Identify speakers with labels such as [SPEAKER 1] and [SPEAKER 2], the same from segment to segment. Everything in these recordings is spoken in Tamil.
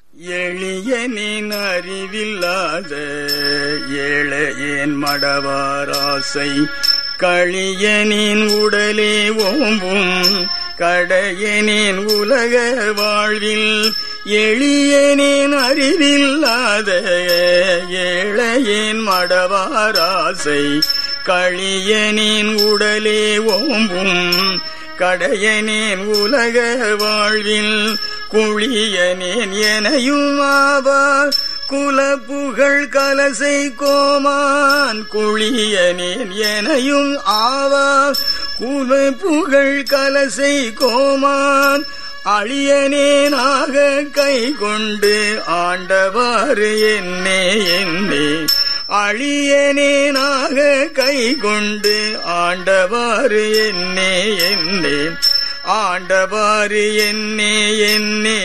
[SPEAKER 1] எளியனின் அறிவில்லாத ஏழையேன் மடவாராசை களியனின் உடலே ஓம்பும் கடையனின் உலக வாழ்வில் எளியனின் அறிவில்லாத ஏழையேன் மடவாராசை களியனின் உடலே ஓம்பும் கடையனேன் உலக வாழ்வில் குழியனேன் எனையும் ஆவார் குல புகழ் கலசை கோமான் குழியனேன் எனையும் ஆவார் குல புகழ் கலசை கோமான் அழியனேனாக கை கொண்டு ஆண்டவாறு என்னே என்னே அழியனேனாக கை கொண்டு ஆண்டவாறு என்னே என்னே ஆண்டவாறு என்னே என்னே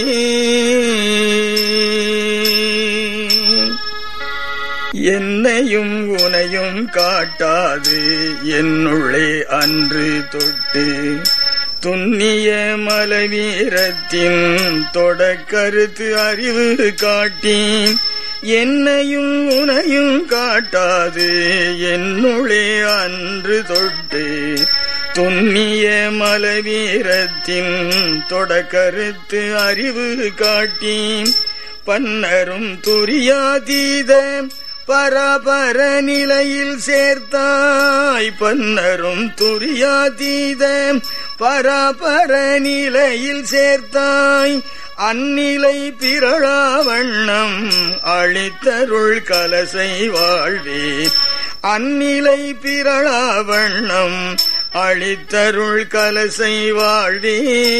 [SPEAKER 1] என்னையும் உனையும் காட்டாது என்னுள்ளே அன்று தொட்டு துண்ணிய மலவீரத்தின் தொடக்கருத்து அறிவு காட்டி என்னையும் உனையும் காட்டாது என்னுளே அன்று தொட்டு துண்ணிய மலவீரத்தின் தொடக்கருத்து அறிவு காட்டி பன்னரும் துரியாதீத பரபர நிலையில் சேர்த்தாய் பன்னரும் துரியாதீத பரபர நிலையில் சேர்த்தாய் அந்நிலை பிறழாவண்ணம் அழித்தருள் கலசை வாழ்வே அந்நிலை பிறழாவண்ணம் அழித்தருள் கலசை வாழ்வே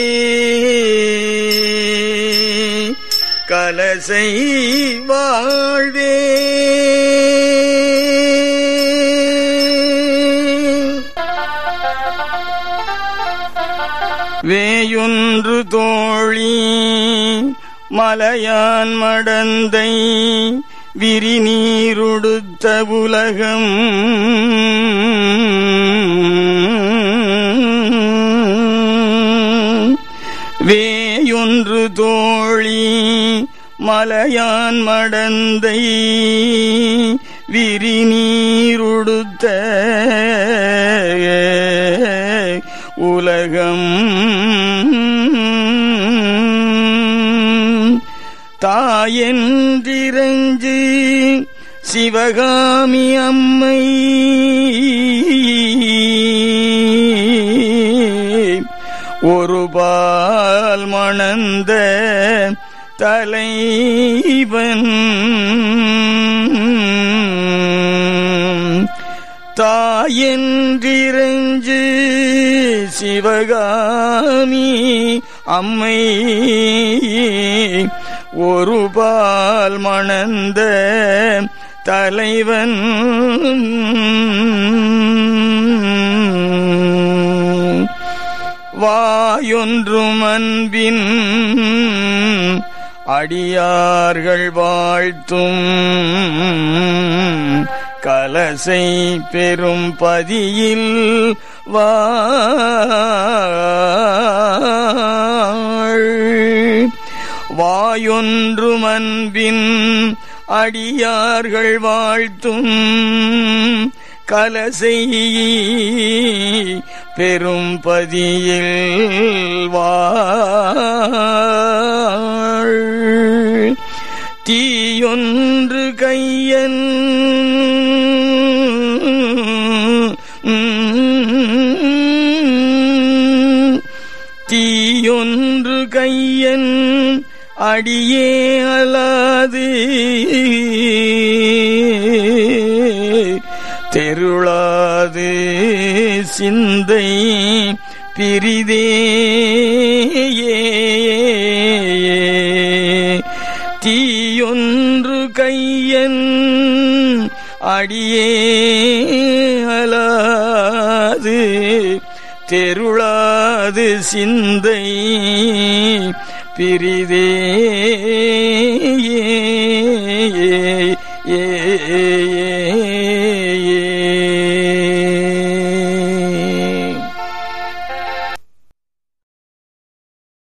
[SPEAKER 1] கலசை வாழ்வே வேயொன்று தோழி மலையான் மடந்தை விரிநீருடுத்த உலகம் வேயொன்று தோழி மலையான் மடந்தை விரிநீருடுத்த உலகம் தாயென்றிரஞ்சு சிவகாமி அம்மை ஒரு பால் மணந்த தலைவன் தாயென்றிரஞ்சு சிவகாமி அம்மை ஒரு பால் மணந்த தலைவன் வாயொன்றும் அன்பின் அடியார்கள் வாழ்த்தும் கலசை பெரும் பதியில் வாழ் வாயொன்றும் அன்பின் அடியார்கள் வாழ்த்தும் கலசை பெரும் பதியில் வாழ் தீயொன்று கையன் தீயொன்று கையன் அடியே அலாது தெருளாது சிந்தை பிரிதே தீயொன்று கையன் அடியே அலாது தெருளாது சிந்தை பிரிதே ஏ